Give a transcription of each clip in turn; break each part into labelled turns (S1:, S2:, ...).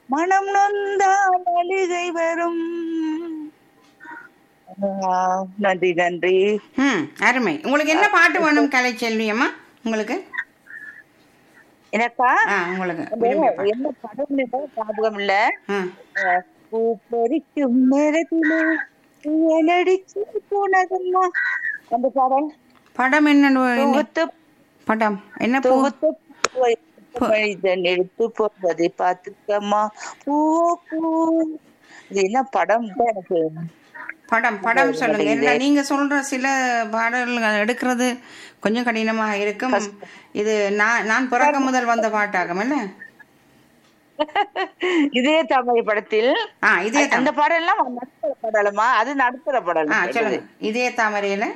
S1: மனம் நொந்தால் அழுகை வரும் ஆ, நன்றி நன்றி
S2: ம் அருமை உங்களுக்கு என்ன பாட்டு வேணும் கலைச்செல்வி அம்மா உங்களுக்கு
S1: எனக்கா
S2: ஆ உங்களுக்கு
S1: அந்த
S2: விரும்பிய பாட்டு.
S1: என்ன படம்னு கூட ஞாபகம் இல்ல
S2: ஆ
S1: அஹ், பூ பறிக்கும் நேரத்திலே புயலடிச்சு போனதம்மா அந்த பாடல்
S2: படம் என்ன
S1: தொகுத்து
S2: படம் என்ன பூ
S1: தொகுத்து போய் மனிதன் எடுத்து போவதை பார்த்துக்கம்மா பூ பூ இது என்ன படம் தான் எனக்கு
S2: படம் படம் சொல்லுங்க ஏன்னா நீங்க சொல்ற சில பாடல்கள் எடுக்கிறது கொஞ்சம் கடினமாக இருக்கும் இது நான் நான் பிறக்க முதல் வந்த பாட்டாகும் என்ன
S1: இதே தமிழ் படத்தில்
S2: ஆ இதே
S1: அந்த பாடல் எல்லாம் நடுத்தர படலமா அது நடுத்தர படல்
S2: ஆ சொல்லுங்க இதே தாமரையில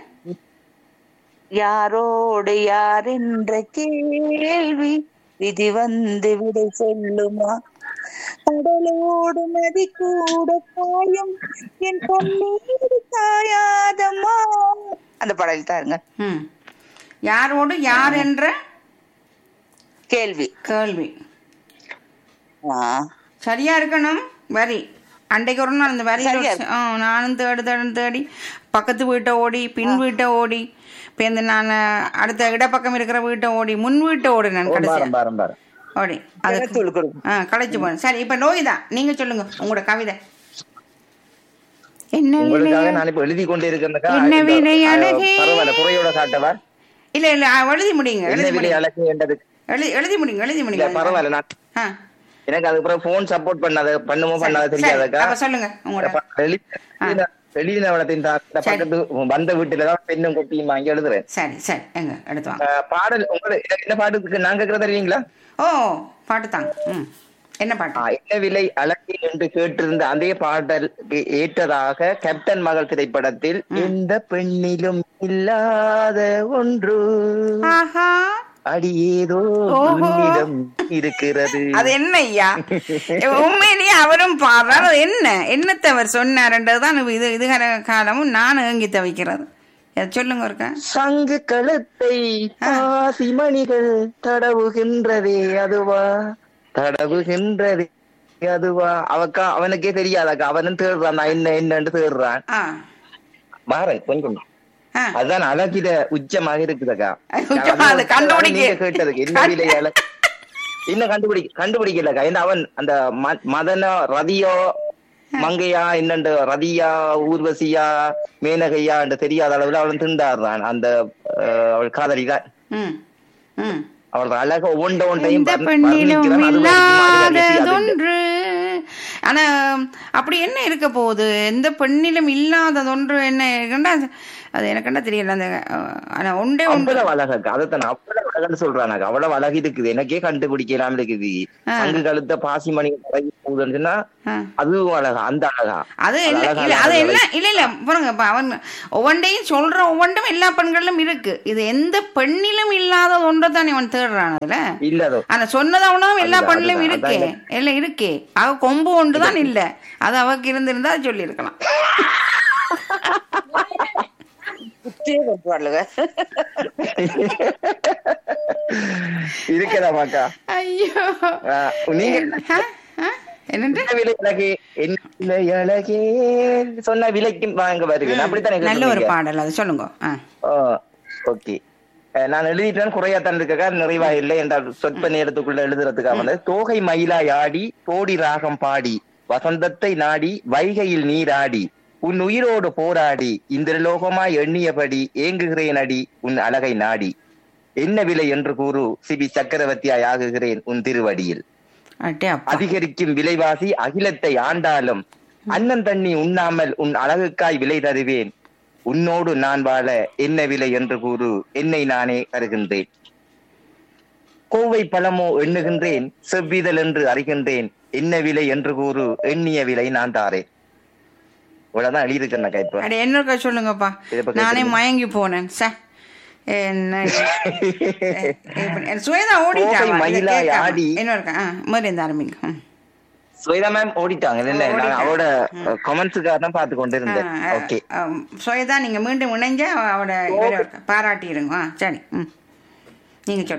S1: யாரோடு யார் என்ற கேள்வி விதி வந்து விடை சொல்லுமா கடலோடு நதி கூட காயும் என் கண்ணீர் காயாதம்மா அந்த பாடல் தாருங்க
S2: ம் யாரோடு யார் என்ற
S1: கேள்வி
S2: கேள்வி
S1: ஆ,
S2: சரியா இருக்கணும் வரி அன்றைக்கு ஒரு நாள் அந்த வரி
S1: சரியா
S2: ஆ, நானும் தேடி தேடி தேடி பக்கத்து வீட்டை ஓடி பின் வீட்டை ஓடி இப்போ இந்த நான் அடுத்த இடப்பக்கம் இருக்கிற வீட்டை ஓடி முன் வீட்டை ஓடி நான் கடைசியா
S3: பாரம் பாரம் பாரம்
S2: ஓடி அது
S1: எடுத்து கொடுக்கணும்.
S2: ஆ களைச்சு போனேன் சரி இப்போ நோய் தான் நீங்க சொல்லுங்க உங்களோட கவிதை என்ன
S3: உங்களுக்காக
S2: விலை
S3: நான் இப்ப எழுதி கொண்டு இருக்கிறேன்க்கா
S2: என்ன
S3: இந்த,
S2: விலை
S3: அஹ்,
S2: அழகே?
S3: பரவாயில்ல குறையோட காட்டவா
S2: இல்ல இல்ல ஆ, எழுதி முடியுங்க
S3: என்ன
S2: எழுதி
S3: விலை
S2: முடியுங்க
S3: அழகு என்றது
S2: எழுதி எழுதி முடியுங்க எழுதி
S3: இல்ல
S2: முடியுங்க
S3: பரவாயில்ல நான்
S2: ஆ
S3: எனக்கு அதுக்கு பிறகு போன் சப்போர்ட் பண்ணாத பண்ணுமோ
S2: சரி,
S3: பண்ணாத
S2: சரி.
S3: தெரியாதக்கா
S2: அப்ப சொல்லுங்க உங்களோட
S3: வெளியினவளத்தின் பக்கத்து வந்த வீட்டுலதான் பெண்ணும் கொட்டியும் வாங்கி எழுதுறேன்
S2: சரி சரி எங்க எடுத்து வாங்க
S3: அஹ், பாடல் உங்களுக்கு எனக்கு என்ன பாட்டுக்கு நான் கேட்கறத தெரியுங்களா
S2: ஓ பாட்டு தாங்க ம் என்ன பாட்டு
S3: ஆஹ், என்ன விலை அழகு என்று கேட்டிருந்த அதே பாடல் ஏற்றதாக கேப்டன் மகள் திரைப்படத்தில் எந்த பெண்ணிலும் இல்லாத ஒன்று
S2: ஆஹா
S3: அடி ஏதோ
S2: ஓஹோ.
S3: உன்னிடம் இருக்கிறது
S2: அது என்ன ஐயா உண்மையிலேயே அவரும் பாடுறார் அது என்ன என்னத்தை அவர் சொன்னார்ன்றதுதான் இது இது காலமும் நான் ஏங்கி தவிக்கிறது எதை சொல்லுங்க ஒருக்கா
S3: சங்கு கழுத்தை பாசிமணிகள் தடவுகின்றதே அதுவா தடவுகின்றதே அதுவா அவக்கா அவனுக்கே தெரியாதக்கா அவனும் தேடுறான் நான் என்ன என்னன்னு தேடுறான்
S2: ஆ
S3: மாறன் கொஞ்சம்
S2: ஆ
S3: அதுதான் அழகிட உச்சமாக இருக்குதக்கா
S2: உச்சமா அது கண்டுபிடிக்க-
S3: நீங்க கேட்டதுக்கு என்ன விலை அழகு இன்னும் கண்டுபிடி கண்டுபிடிக்கலக்கா ஏன்னா அவன் அந்த ம- மதன ரதியோ மங்கையா என்னண்டு ரதியா ஊர்வசியா மேனகையா என்று தெரியாத அளவுல அவன் திண்டாடுறான் அந்த அஹ், அவள் காதலிதான்
S2: ம் ம்
S3: அவள் அழக ஒவ்வொன்ற ஒன்றையும்
S2: எந்த
S3: வர்ணி-
S2: பெண்ணிலும்
S3: வர்ணிக்கிறான். அது வரைக்கும் அது வெற்றி, அது இல்லை.
S2: இல்லாததொன்று ஆனா அப்படி என்ன இருக்க போகுது எந்த பெண்ணிலும் இல்லாததொன்று என்ன இருக்குன்னா அது எனக்குன்னா தெரியல அந்த அஹ், ஆனா ஒன்றே ஒன்று
S3: அவ்வளவு அழகா அதைத்தான் அவ்வளவு அழகுன்னு சொல்றாங்க அவ்வளவு அழகு இருக்குது எனக்கே கண்டுபிடிக்கலாம் இருக்குது
S2: ஆ.
S3: அங்கு கழுத்த பாசிமணி அழகி போகுதுன்னு சொன்னா
S2: ஆ.
S3: அதுவும் அழகா அந்த அழகா
S2: அது
S3: அது
S2: இல்ல
S3: அழகா
S2: இல்ல அது
S3: அழகா
S2: என்ன இல்ல இல்ல பாருங்க இப்ப அவன் ஒவ்வொன்றையும் சொல்ற ஒவ்வொன்றும் எல்லா பெண்களிலும் இருக்கு இது எந்த பெண்ணிலும் இல்லாத ஒன்றை தான் இவன் தேடுறான் அதுல
S3: இல்லதோ
S2: ஆனா சொன்னதா உணவும் எல்லா
S3: அதுதான்,
S2: பெண்ணிலும்
S3: அதுதான்,
S2: இருக்கே
S3: அதான்
S2: எல்லாம் இருக்கே அவ கொம்பு ஒன்று தான் இல்ல அது அவக்கு இருந்திருந்தா சொல்லி இருக்கலாம்
S1: குத்தியே கொண்டு வரலுங்க
S3: இருக்கலாமாக்கா
S2: ஐயோ
S3: ஆஹ், நீங்க
S2: ஆ? ஆ? என்னண்டு
S3: என்ன விலை அழகே என்ன விலை அழகே சொன்ன விலைக்கு வாங்க வருவேன் அப்படித்தானே
S2: நல்ல ஒரு
S3: கேட்டிருந்தீங்க?
S2: பாடல் அது சொல்லுங்க ஆ.
S3: ஓ ஓகே அஹ் நான் எழுதிட்டேன் குறையாத்தான் இருக்கக்கா நிறைவா இல்லை என்றால் சொற்ப நேரத்துக்குள்ள எழுதுறதுக்காக வந்து தோகை மயிலாய் ஆடி தோடி ராகம் பாடி வசந்தத்தை நாடி வைகையில் நீராடி உன் உயிரோடு போராடி இந்திரலோகமாய் எண்ணியபடி ஏங்குகிறேன் அடி உன் அழகை நாடி என்ன விலை என்று கூறு சிபி சக்கரவர்த்தியாய் ஆகுகிறேன் உன் திருவடியில்
S2: அட்டே அப்பா
S3: அதிகரிக்கும் விலைவாசி அகிலத்தை ஆண்டாலும் அன்னம் தண்ணி உண்ணாமல் உன் அழகுக்காய் விலை தருவேன் உன்னோடு நான் வாழ என்ன விலை என்று கூறு என்னை நானே தருகின்றேன் கோவை பழமோ எண்ணுகின்றேன் செவ்விதழ் என்று அறிகின்றேன் என்ன விலை என்று கூறு எண்ணிய விலை நான் தாரேன் இவ்வளவுதான் எழுதியிருக்கேன் இப்ப
S2: அட என்னக்கா சொல்லுங்கப்பா
S3: இதை பத்தி
S2: நானே
S3: சொல்லுங்க.
S2: மயங்கி போனேன் ச என்ன இது? என் சுவேதா ஓடிட்டா
S3: கோவை மயிலாய் ஆடி.
S2: என்ன இருக்கா ஆ மாதிரி இந்த ஆரம்பிங்க ம்.
S3: ஸ்வேதா மேம் ஓடிட்டாங்க இல்ல நான்
S2: ஓடிட்டாங்க.
S3: அவரோட கமெண்ட்ஸுக்காக தான் பார்த்து கொண்டு இருந்தேன்
S2: ஆ,
S3: ஓகே
S2: ஆ, சுவேதா நீங்க மீண்டும் இணைஞ்ச அவட இவரை பாராட்டிடுங்க ஆ சரி ம் நீங்க சொல்லுங்க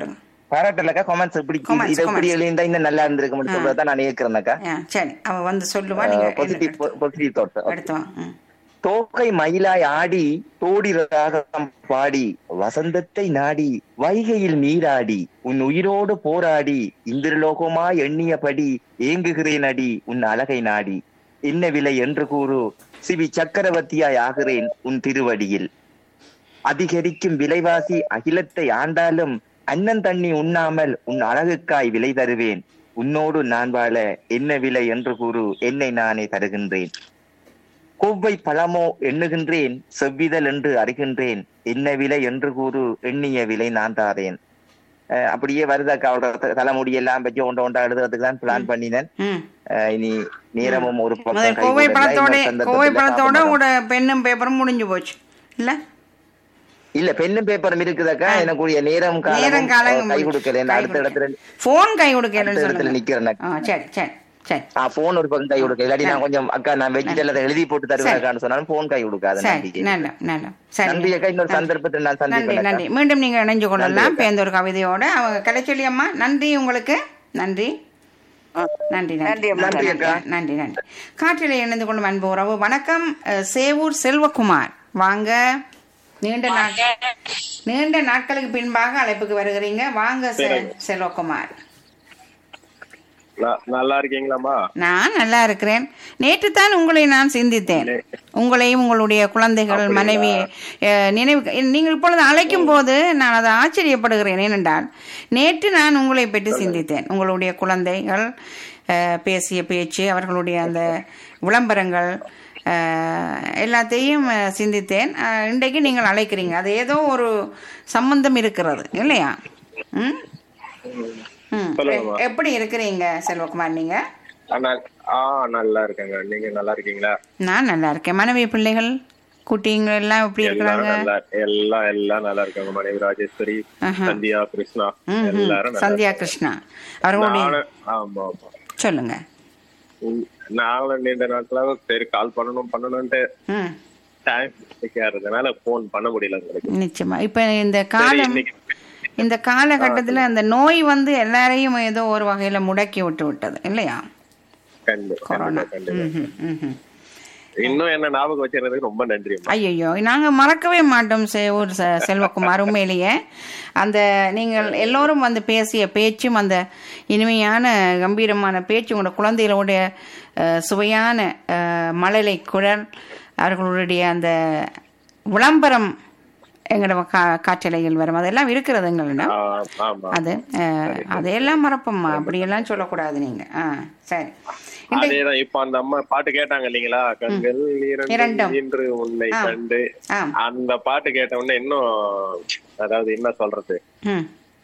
S3: பாராட்டலக்கா கமெண்ட்ஸ் இப்படி
S2: Comments,
S3: இது எப்படி
S2: comments.
S3: எழுந்தா இன்னும் நல்லா இருந்திருக்கும் சொல்றதான் நான் ஏற்கிறேனக்கா
S2: ஆ, சரி அவ வந்து சொல்லுவா நீங்க
S3: பாசிட்டிவ்
S2: எடுத்து-
S3: பாசிட்டிவ் தாட்
S2: எடுத்து வா ம்.
S3: தோகை மயிலாய் ஆடி தோடி ராகம் பாடி வசந்தத்தை நாடி வைகையில் நீராடி உன் உயிரோடு போராடி இந்திரலோகமா எண்ணியபடி ஏங்குகிறேன் அடி உன் அழகை நாடி என்ன விலை என்று கூறு சிவி சக்கரவர்த்தியாய் ஆகிறேன் உன் திருவடியில் அதிகரிக்கும் விலைவாசி அகிலத்தை ஆண்டாலும் அன்னன் தண்ணி உண்ணாமல் உன் அழகுக்காய் விலை தருவேன் உன்னோடு நான் வாழ என்ன விலை என்று கூறு என்னை நானே தருகின்றேன் கோவை பழமோ எண்ணுகின்றேன் செவ்விதழ் என்று அறிகின்றேன் என்ன விலை என்று கூறு எண்ணிய விலை நான் தாரேன் அஹ் அப்படியே வருதாக்கா அவரோட தலைமுடி எல்லாம் வச்சு ஒண்ட ஒண்டா எழுதுறதுக்கு தான் பிளான் பண்ணினேன்
S2: ம்
S3: அஹ் இனி நேரமும் ஒரு பக்கம்
S2: முதல்
S3: கை
S2: கோவை
S3: கூடல.
S2: பழத்தோட
S3: இன்னொரு சந்தர்ப்பத்துல
S2: கோவை பழத்தோட
S3: பார்ப்போம்.
S2: உங்களோட பெண்ணும் பேப்பரும் முடிஞ்சு போச்சு இல்ல
S3: இல்ல பெண்ணும் பேப்பரும் இருக்குதாக்கா எனக்குரிய நேரம்
S2: நேரம்
S3: காலம்
S2: காலம்
S3: கை கொடுக்கல இந்த அடுத்த இடத்துல
S2: போன் கை கொடுக்கலன்னு
S3: அடுத்த இடத்துல
S2: சொல்லுங்க
S3: நிக்கிறேன்
S2: ஆ சரி சரி சரி
S3: ஆ போன் ஒரு பக்கம் கை கொடுக்க இல்லாட்டி நான் கொஞ்சம் அக்கா நான் வெஜிடல் அதை எழுதி போட்டு தருவேன் சொன்னாலும் போன் கை கொடுக்காது
S2: சரி
S3: நன்றி
S2: நல்ல நல்ல சரி
S3: நன்றி அக்கா இன்னொரு சந்தர்ப்பத்தில் நான்
S2: நன்றி
S3: சந்திப்பேன்
S2: நன்றி மீண்டும் நீங்க இணைஞ்சு கொள்ளலாம் பேந்த ஒரு கவிதையோட அவங்க கலைச்சொல்லி அம்மா நன்றி உங்களுக்கு நன்றி நன்றி நன்றி
S1: நன்றி அம்மா.
S2: நன்றி
S3: நன்றி அக்கா.
S2: நன்றி நன்றி காற்றில் இணைந்து கொள்ளும் அன்பு உறவு வணக்கம் அஹ், சேவூர் செல்வகுமார் வாங்க நீண்ட நாள் நீண்ட நாட்களுக்கு பின்பாக அழைப்புக்கு வருகிறீங்க வாங்க செ- செல்வகுமார்
S4: ந- நல்லா இருக்கீங்களாம்மா
S2: நான் நல்லா இருக்கிறேன் நேற்று தான் உங்களை நான் சிந்தித்தேன் உங்களையும் உங்களுடைய குழந்தைகள் மனைவி அஹ், நினைவு நீங்கள் இப்பொழுது அழைக்கும் போது நான் அதை ஆச்சரியப்படுகிறேன் ஏனென்றால் நேற்று நான் உங்களை பற்றி சிந்தித்தேன் உங்களுடைய குழந்தைகள் அஹ், பேசிய பேச்சு அவர்களுடைய அந்த விளம்பரங்கள் அஹ், எல்லாத்தையும் அஹ், சிந்தித்தேன் அஹ், இன்றைக்கு நீங்கள் அழைக்கிறீங்க அது ஏதோ ஒரு சம்பந்தம் இருக்கிறது இல்லையா ம் ம்
S4: சொல்லுங்கம்மா.
S2: எ- எப்படி இருக்கிறீங்க செல்வகுமார் நீங்க
S4: அண்ணா ஆ நல்லா இருக்கேங்க நீங்க நல்லா இருக்கீங்களா
S2: நான் நல்லா இருக்கேன் மனைவி பிள்ளைகள் குட்டிங்க எல்லாம் எப்படி
S4: எல்லாரும்
S2: இருக்கிறாங்க
S4: நல்லா எல்லாம் எல்லாம் நல்லா இருக்காங்க மனைவி ராஜேஸ்வரி
S2: ஆஹா.
S4: சந்தியா கிருஷ்ணா
S2: ம், ம்.
S4: எல்லாரும் நல்லா
S2: சந்தியா கிருஷ்ணா அவர்களுடைய
S4: நானும் ஆமா ஆமா
S2: சொல்லுங்க
S4: உம், நாங்களும் நீண்ட நாட்களாக சரி கால் பண்ணணும் பண்ணணும்ட்டு
S2: ம்
S4: டைம் இருந்ததுனால போன் பண்ண முடியல உங்களுக்கு
S2: நிச்சயமா இப்ப இந்த
S4: சரி
S2: காலம்
S4: இன்னைக்கு
S2: இந்த காலகட்டத்துல அந்த நோய் வந்து எல்லாரையும் ஏதோ ஒரு வகையில முடக்கி விட்டு விட்டது இல்லையா
S4: கண்டிப்பா
S2: கொரோனா
S4: கண்டிப்பா கண்டிப்பா
S2: ம் ம் ம்
S4: இன்னும் என்ன ஞாபகம் வச்சிருந்ததுக்கு ரொம்ப நன்றி
S2: ஐயோ நாங்க மறக்கவே மாட்டோம் சேவூர் செ- செல்வகுமார் உண்மையிலேயே அந்த நீங்கள் எல்லோரும் வந்து பேசிய பேச்சும் அந்த இனிமையான கம்பீரமான பேச்சு உங்களோட குழந்தைகளுடைய அஹ், சுவையான அஹ், மழலை குரல் அவர்களுடைய அந்த விளம்பரம் எங்களோட கா காற்றலையில் வரும் அதெல்லாம் இருக்கிறது எங்களிடம்
S4: ஆமா
S2: அது அஹ், அதையெல்லாம் மறப்போம்மா அப்படியெல்லாம் சொல்லக்கூடாது நீங்க ஆ சரி இந்த
S4: அதேதான் இப்ப அந்த அம்மா பாட்டு கேட்டாங்க இல்லீங்களா கண்கள்
S2: இரண்டும்.
S4: இரண்டும் இன்று உன்னை
S2: ஆ.
S4: கண்டு
S2: ஆ
S4: அந்த பாட்டு கேட்ட உடனே இன்னும் அதாவது என்ன சொல்றது
S2: ம்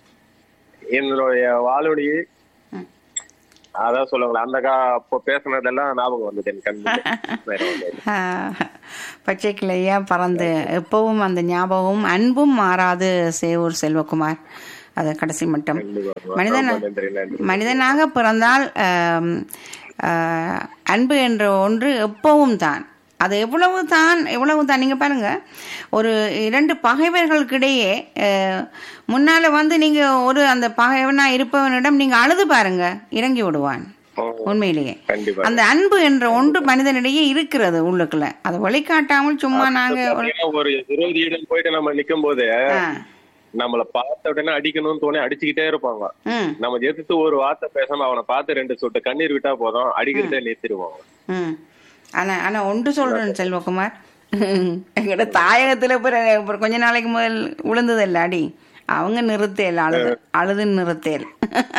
S4: என்னுடைய வாழொலி
S2: ம்.
S4: அதான் சொல்லுவாங்களா அந்த கா அப்போ பேசுனதெல்லாம் ஞாபகம் வந்தது என் கண்ணு வேற ஒண்ணும் இல்ல.
S2: ஆஹ், பச்சை கிளையா பறந்து எப்பவும் அந்த ஞாபகமும் அன்பும் மாறாது சேவூர் செல்வகுமார் அது கடைசி மட்டும்
S4: கண்டிப்பா.
S2: மனிதன்
S4: ரொம்ப நன்றி நன்றி
S2: மனிதனாக பிறந்தால் ஆம், ஆஹ், அன்பு என்ற ஒன்று எப்பவும் தான் அது எவ்வளவு தான் எவ்வளவு தான் நீங்க பாருங்க ஒரு இரண்டு பகைவர்களுக்கிடையே ஆஹ், முன்னால வந்து நீங்க ஒரு அந்த பகைவனா இருப்பவனிடம் நீங்க அழுது பாருங்க இறங்கி விடுவான்
S4: ஓ,
S2: உண்மையிலேயே
S4: கண்டிப்பா
S2: அந்த அன்பு என்ற ஒன்று மனிதனிடையே இருக்கிறது உள்ளுக்குள்ள அதை வழிகாட்டாமல் சும்மா நாங்க ஒரு-
S4: பாத்தீங்கன்னா, ஒரு விரோதியிடம் போயிட்டு நம்ம நிக்கும் போது
S2: ஆ,
S4: நம்மள பார்த்த உடனே அடிக்கணும்னு தோணி அடிச்சுக்கிட்டே இருப்பாங்க
S2: ம்,
S4: நம்ம எதிர்த்து ஒரு வார்த்தை பேசாம அவனை பார்த்து ரெண்டு சொட்டு கண்ணீர் விட்டா போதும் அடிக்கிறதே நிறுத்திடுவாங்க
S2: ம். ஆனா ஆனா ஒன்று சொல்றேன் செல்வகுமார் எங்கட தாயகத்துல பிற பிற கொஞ்ச நாளைக்கு முதல் விழுந்ததில்ல அடி அவங்க நிறுத்தேல் அழுது அழுது நிறுத்தேல்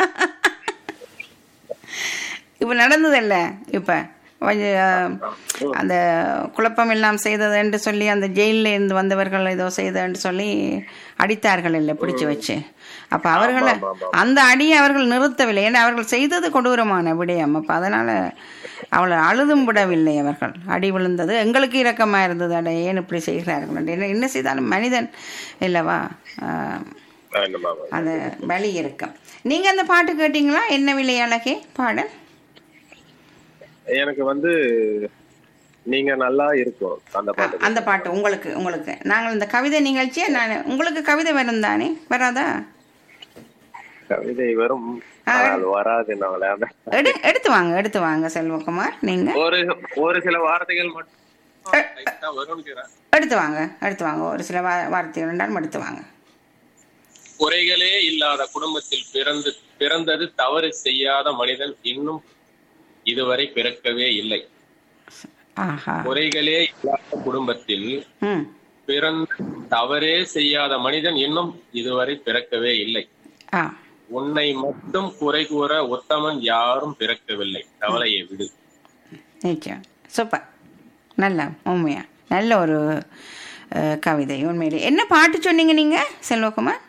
S2: இப்ப நடந்ததில்ல இப்ப கொஞ்சம் அஹ், அந்த குழப்பம் எல்லாம் செய்தது என்று சொல்லி அந்த ஜெயிலில் இருந்து வந்தவர்கள் ஏதோ செய்தன்னு சொல்லி அடித்தார்கள் இல்லை பிடிச்சு வச்சு அப்ப அவர்களை அந்த அடியை அவர்கள் நிறுத்தவில்லை ஏன்னா அவர்கள் செய்தது கொடூரமான விடயம் அப்ப அதனால அவளை அழுதும் விடவில்லை அவர்கள் அடி விழுந்தது எங்களுக்கு இரக்கமா இருந்தது அட ஏன் இப்படி செய்கிறார்கள் என்று. என்ன என்ன செய்தாலும் மனிதன் இல்லவா ஆஹ்,
S4: ஆமா, ஆமா.
S2: அந்த வலி இருக்கும் நீங்க அந்த பாட்டு கேட்டீங்களா என்ன விலை அழகே பாடல்
S4: எனக்கு வந்து நீங்க நல்லா இருக்கும் அந்த
S2: ஆ,
S4: பாட்டு
S2: அந்த பாட்டு உங்களுக்கு உங்களுக்கு நாங்கள் இந்த கவிதை நிகழ்ச்சியை நான் உங்களுக்கு கவிதை வரும் தானே வராதா
S4: கவிதை வரும்
S2: ஆ.
S4: ஆனால் வராது நாங்களே அந்த
S2: எடு எடுத்து வாங்க எடுத்து வாங்க செல்வகுமார் நீங்க
S4: ஒரு ஒரு சில வார்த்தைகள் மட்டும் லைட்டா வரும்ங்கிறேன்.
S2: எடுத்து வாங்க எடுத்து வாங்க ஒரு சில வா- வார்த்தைகள் இருந்தாலும் எடுத்து வாங்க
S4: குறைகளே இல்லாத குடும்பத்தில் பிறந்து பிறந்தது தவறு செய்யாத மனிதன் இன்னும் இதுவரை பிறக்கவே இல்லை
S2: ஆஹா
S4: குறைகளே இல்லாத குடும்பத்தில்
S2: ம்
S4: பிறந்து தவறே செய்யாத மனிதன் இன்னும் இதுவரை பிறக்கவே இல்லை
S2: ஆ
S4: உன்னை மட்டும் குறை கூற உத்தமன் யாரும் பிறக்கவில்லை கவலையை விடு
S2: நிச்சயம் சூப்பர் நல்ல உண்மையா நல்ல ஒரு அஹ், கவிதை உண்மையிலே என்ன பாட்டு சொன்னீங்க நீங்க செல்வகுமார்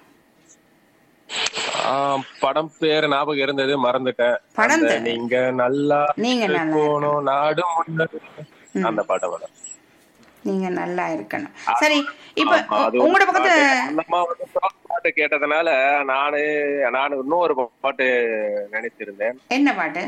S4: ஆஹ் படம் பேர் ஞாபகம் இருந்தது மறந்துட்டேன்
S2: படம்
S4: அந்த
S2: பேரு?
S4: நீங்க நல்லா
S2: நீங்க நல்லா
S4: போகணும் நாடு முன்னேறு. அந்த பாட்டம் மேடம்
S2: நீங்க நல்லா இருக்கணும் சரி இப்ப
S4: ஆமா, அது
S2: உங்களோட
S4: ஒரு
S2: பக்கத்துல
S4: பாட்டு. அந்த அம்மா வந்து soft பாட்டு கேட்டதுனால நானு நானு இன்னொரு பாட்டு நினைச்சிருந்தேன்
S2: என்ன பாட்டு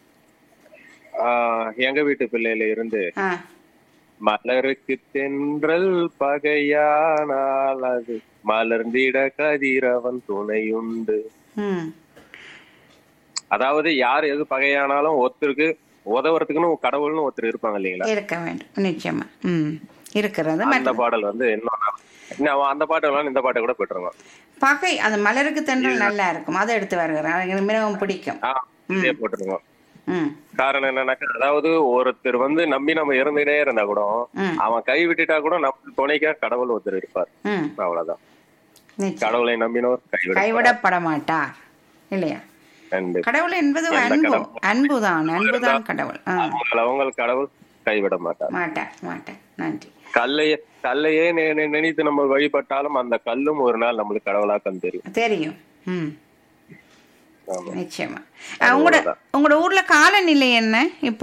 S4: ஆஹ் எங்க வீட்டு பிள்ளையில இருந்து
S2: ஆ
S4: மலருக்கு தென்றல் பகையானால் அது மலர்ந்திட கதிரவன் துணையுண்டு
S2: ம்
S4: அதாவது யார் எது பகையானாலும் ஒருத்தருக்கு உதவுறதுக்குன்னு கடவுள்னு ஒருத்தர் இருப்பாங்க இல்லைங்களா
S2: இருக்க வேண்டும் நிச்சயமா ம் இருக்கிறது
S4: அந்த
S2: மற்ற
S4: பாடல் வந்து இன்னும் இன்னும் அந்த பாட்டு வேணாலும் இந்த பாட்டை கூட பெற்றுருங்க
S2: பகை அந்த மலருக்கு தென்றல் நல்லா இருக்கும் அதை எடுத்து வருகிறேன் அது எனக்கு மிகவும் பிடிக்கும்
S4: ஆஹ் இதே போட்டுருங்க
S2: ம்
S4: காரணம் என்னன்னாக்கா அதாவது ஒருத்தர் வந்து நம்பி நம்ம இருந்துட்டே இருந்தா கூட
S2: ம்.
S4: அவன் கை விட்டுட்டா கூட நம்ம துணைக்கா கடவுள் ஒருத்தர் இருப்பார்
S2: ம்
S4: அவ்வளவுதான்
S2: நிச்சயம்
S4: கடவுளை நம்பினோர் கைவிட
S2: கைவிடப்பட மாட்டார் இல்லையா
S4: கண்டிப்பா.
S2: கடவுள் என்பது
S4: எந்த
S2: அன்பு
S4: கடவுள்?
S2: அன்புதான் அன்புதான் கடவுள் ஆ
S4: அவங்கள அவங்க கடவுள் கைவிட மாட்டார்
S2: மாட்டார் மாட்டார் நன்றி
S4: கல்லையே கல்லையே நெ- நெ- நினைத்து நம்ம வழிபட்டாலும் அந்த கல்லும் ஒரு நாள் நம்மளுக்கு கடவுளா கண் தெரியும்
S2: தெரியும் ம்
S4: ஆமா.
S2: நிச்சயமா ஆ, உங்களோட உங்களோட ஊர்ல காலநிலை என்ன இப்ப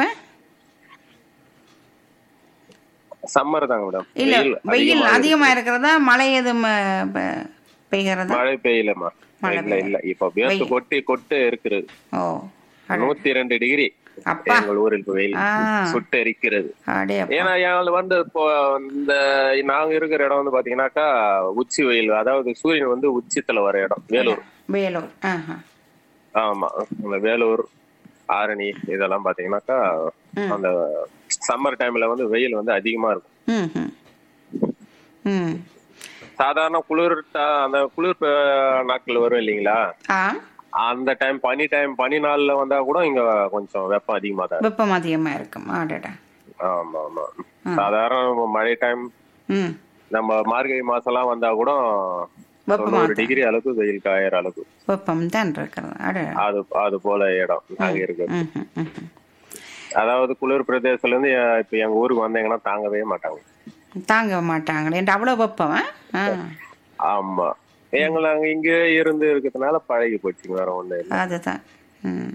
S4: சம்மர் தாங்க மேடம்
S2: இல்ல வெயில்
S4: அதிகமா
S2: அதிகமா இருக்கிறதா மழை எதுவும் அஹ், பெ- பெய்கிறதா
S4: மழை பெய்யலமா இல்ல இல்ல இப்ப வேர்த்து கொட்டி கொட்டு இருக்குது
S2: ஓ அட-
S4: நூத்தி ரெண்டு டிகிரி
S2: அப்பா.
S4: எங்கள் ஊரில் இப்ப வெயில்
S2: ஆ.
S4: சுட்டு எரிக்கிறது
S2: அடே அப்பா.
S4: ஏன்னா எங்களுக்கு வந்து இப்போ இந்த நாங்க இருக்கிற இடம் வந்து பாத்தீங்கன்னாக்கா உச்சி வெயில் அதாவது சூரியன் வந்து உச்சத்துல வர இடம் வேலூர்
S2: வேலூர் ஆஹா
S4: ஆமா இந்த வேலூர் ஆரணி இதெல்லாம் பாத்தீங்கன்னாக்கா அந்த சம்மர் டைம்ல வந்து வெயில் வந்து அதிகமா இருக்கும்
S2: ம் ம் ம்
S4: சாதாரண குளிர் ட- அந்த குளிர் ப- நாட்கள் வரும் இல்லைங்களா
S2: ஆ
S4: அந்த டைம் பனி டைம் பனி நாள்ல வந்தா கூட இங்க கொஞ்சம் வெப்பம் அதிகமா தான் இருக்கும்.
S2: வெப்பம் அதிகமா இருக்கும் ஆடடா
S4: ஆமா ஆமா சாதாரண மழை டைம்
S2: ம்
S4: நம்ம மார்கழி மாசம் எல்லாம் வந்தா கூட
S2: வெப்பமா
S4: தொண்ணூறு டிகிரி அளவுக்கு வெயில் காயற அளவுக்கு
S2: வெப்பம் தான் இருக்கிறது அடடா
S4: அது அது போல இடம் நாங்க இருக்கு
S2: ம் ம் ம் ம்.
S4: அதாவது குளிர் பிரதேசத்துல இருந்து அஹ், இப்ப எங்க ஊருக்கு வந்தீங்கன்னா தாங்கவே மாட்டாங்க
S2: தாங்க மாட்டாங்களே என்று அவ்வளோ வெப்பம் ஆ? ஆ
S4: ஆமா எங்களை அங்க இங்க இருந்து இருக்கிறதுனால பழகி போச்சுங்க வேற ஒண்ணு இல்ல
S2: அதுதான் ம்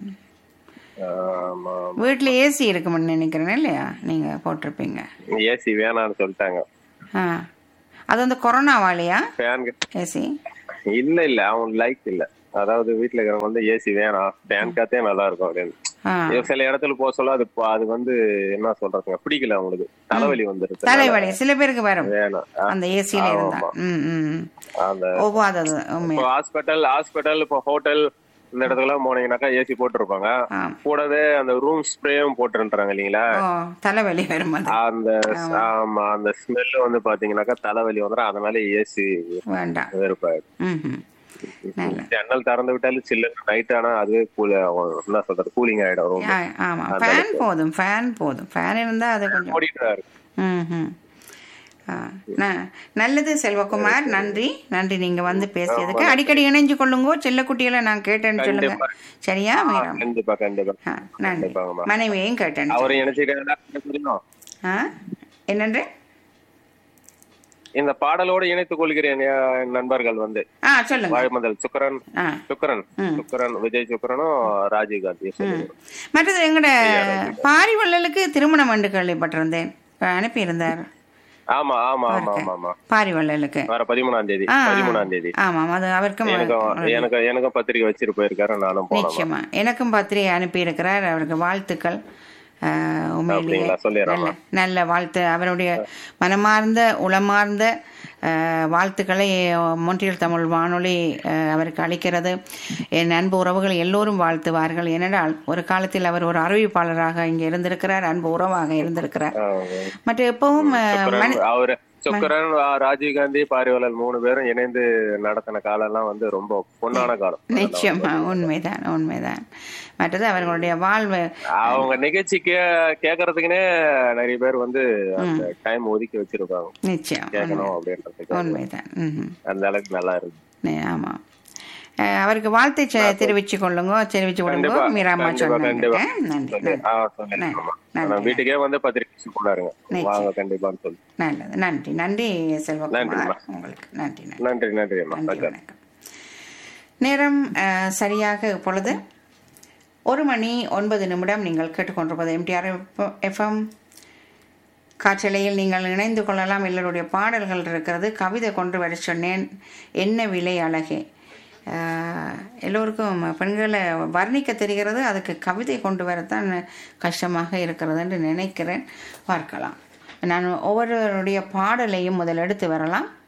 S4: ஆமா
S2: வீட்டில் ஏசி இருக்கும்னு நினைக்கிறேன் இல்லையா நீங்கள் போட்டிருப்பீங்க
S4: ஏசி வேணாம்னு சொல்லிட்டாங்க
S2: ஆ அது வந்து கொரோனாவாலையா
S4: ஃபேன்
S2: ஏசி
S4: இல்ல இல்ல அவங்க லைக் இல்ல அதாவது வீட்டுல இருக்கிறவங்க வந்து ஏசி வேணாம் ஃபேன் காத்தே நல்லா இருக்கும் அப்படின்னு
S2: ஆ
S4: இது சில இடத்துல போக சொல்ல அது ப- அது வந்து என்ன சொல்றதுங்க பிடிக்கல அவங்களுக்கு தலைவலி வந்துருது
S2: தலைவலி சில பேருக்கு வரும்
S4: வேணாம் ஆ,
S2: அந்த ஏசியில இருந்தா ம் ம் ம்.
S4: அந்த
S2: ஒவ்வாதது உண்மையா
S4: இப்போ ஹாஸ்பிட்டல் ஹாஸ்பிட்டல் இப்போ ஹோட்டல் இந்த இடத்துக்குலாம் போனீங்கன்னாக்கா ஏசி போட்டிருப்பாங்க
S2: ஆ
S4: கூடவே அந்த ரூம் ஸ்ப்ரேயும் போட்டுன்றாங்க இல்லைங்களா
S2: ஓ தலைவலி வரும் அது
S4: அந்த ஆமா அந்த ஸ்மெல் வந்து பாத்தீங்கன்னாக்கா தலைவலி வந்துடும் அதனால ஏசி
S2: வேண்டாம்
S4: வெறுப்பாயிடும்
S2: ம் ம் நல்ல
S4: ஜன்னல் திறந்து விட்டாலும் சில்லுன்னு நைட் ஆனா அதுவே கூல் என்ன சொல்றது கூலிங் ஆயிடும் room.
S2: ஆ, ஆமா ஃபேன் போதும் ஃபேன் போதும் ஃபேன் இருந்தா அது கொஞ்சம்
S4: ஓடிட்டு தான் இருக்கு
S2: ம் ம் ஆ, ந- நல்லது செல்வகுமார் நன்றி நன்றி நீங்க வந்து பேசியதுக்கு அடிக்கடி இணைஞ்சு கொள்ளுங்கோ செல்லக்குட்டிகளை நான் கேட்டேன்னு சொல்லுங்க சரியா மீராம்
S4: கண்டிப்பா கண்டிப்பா
S2: ஆ, நன்றி
S4: கண்டிப்பாங்கம்மா.
S2: மனைவியையும் கேட்டேன்
S4: அவரை இணைச்சிட்டு தெரியும்
S2: ஆ என்னன்று
S4: இந்த பாடலோடு இணைத்துக் கொள்கிறேன் என் நண்பர்கள் வந்து
S2: ஆ சொல்லுங்க
S4: வாழ்மதல் சுக்கரன்
S2: ஆ
S4: சுக்கரன் சுக்கரன் விஜய் சுக்கரனும் ராஜீவ் காந்தி
S2: மற்றது எங்கட பாரிவள்ளலுக்கு திருமணம் என்று கேள்விப்பட்டிருந்தேன் இப்ப அனுப்பியிருந்தார்
S4: ஆமா ஆமா ஆமா ஆமா ஆமா
S2: பாரிவள்ளலுக்கு
S4: வர பதிமூணாம் தேதி
S2: ஆ
S4: பதிமூணாம் தேதி
S2: ஆமாம் அது அவருக்கும்
S4: எனக்கும் எனக்கு எனக்கும் பத்திரிக்கை வச்சிட்டு போயிருக்காரு நானும் போனோம்
S2: நிச்சயமா எனக்கும் பத்திரிகை அனுப்பியிருக்கிறார் அவருக்கு வாழ்த்துக்கள் அஹ், உண்மையிலேயே
S4: அப்படிங்களா? சொல்லிடுறேன்.
S2: நல்ல நல்ல வாழ்த்து அவருடைய மனமார்ந்த உளமார்ந்த அஹ், வாழ்த்துக்களை மொன்றியல் தமிழ் வானொலி அஹ், அவருக்கு அளிக்கிறது என் அன்பு உறவுகள் எல்லோரும் வாழ்த்துவார்கள் ஏனென்றால் ஒரு காலத்தில் அவர் ஒரு அறிவிப்பாளராக இங்கே இருந்திருக்கிறார் அன்பு உறவாக இருந்திருக்கிறார் மற்ற எப்பவும் அஹ்,
S4: சுக்கரன்
S2: மனி-
S4: அவரு சுக்கரன் ஆ, ராஜீவ்காந்தி பாரிவலல் மூணு பேரும் இணைந்து நடத்தின காலம் எல்லாம் வந்து ரொம்ப பொன்னான காலம்
S2: நிச்சயமா உண்மைதான் உண்மைதான் மற்றது அவர்களுடைய வாழ்வு
S4: அவங்க நிகழ்ச்சி கே கேக்குறதுக்குனே நிறைய பேர் வந்து அந்த டைம் ஒதுக்கி வச்சிருப்பாங்க
S2: நிச்சயம்
S4: கேட்கணும் அப்படின்றதுக்கு
S2: உண்மைதான் ம்
S4: அந்த அளவுக்கு நல்லா இருக்கு
S2: ஆமா அஹ், அவருக்கு வாழ்த்தை செ- தெரிவிச்சு கொள்ளுங்க தெரிவிச்சு கொடுங்க
S4: கண்டிப்பா,
S2: மீராமா
S4: கண்டிப்பா,
S2: சொன்னாங்க
S4: கண்டிப்பா.
S2: நன்றி
S4: சொல்லி-
S2: நன்றி
S4: ஆ, சொல்லிடுறேன். ஆமா.
S2: நன்றி.
S4: ஆனா வீட்டுக்கே வந்து பத்திரிக்கை கொண்டாருங்க
S2: நிச்சயம்.
S4: வாங்க கண்டிப்பான்னு சொல்லி
S2: நல்லது நன்றி நன்றி செல்வகுமார்
S4: நன்றிம்மா.
S2: உங்களுக்கு நன்றி நன்றி
S4: நன்றி நன்றி அம்மா
S2: நன்றி
S4: வணக்கம்.
S2: வணக்கம் நேரம் அஹ், சரியாக இப்பொழுது ஒரு மணி ஒன்பது நிமிடம் நீங்கள் கேட்டுக்கொண்டிருப்பது எம்டிஆர் எஃப்எம் காற்றலையில் நீங்கள் இணைந்து கொள்ளலாம் எல்லோருடைய பாடல்கள் இருக்கிறது கவிதை கொண்டு வர சொன்னேன் என்ன விலை அழகே அஹ், எல்லோருக்கும் பெண்களை வர்ணிக்க தெரிகிறது அதுக்கு கவிதை கொண்டு வரத்தான் கஷ்டமாக இருக்கிறது என்று நினைக்கிறேன் பார்க்கலாம் நான் ஒவ்வொருவருடைய பாடலையும் முதல் எடுத்து வரலாம்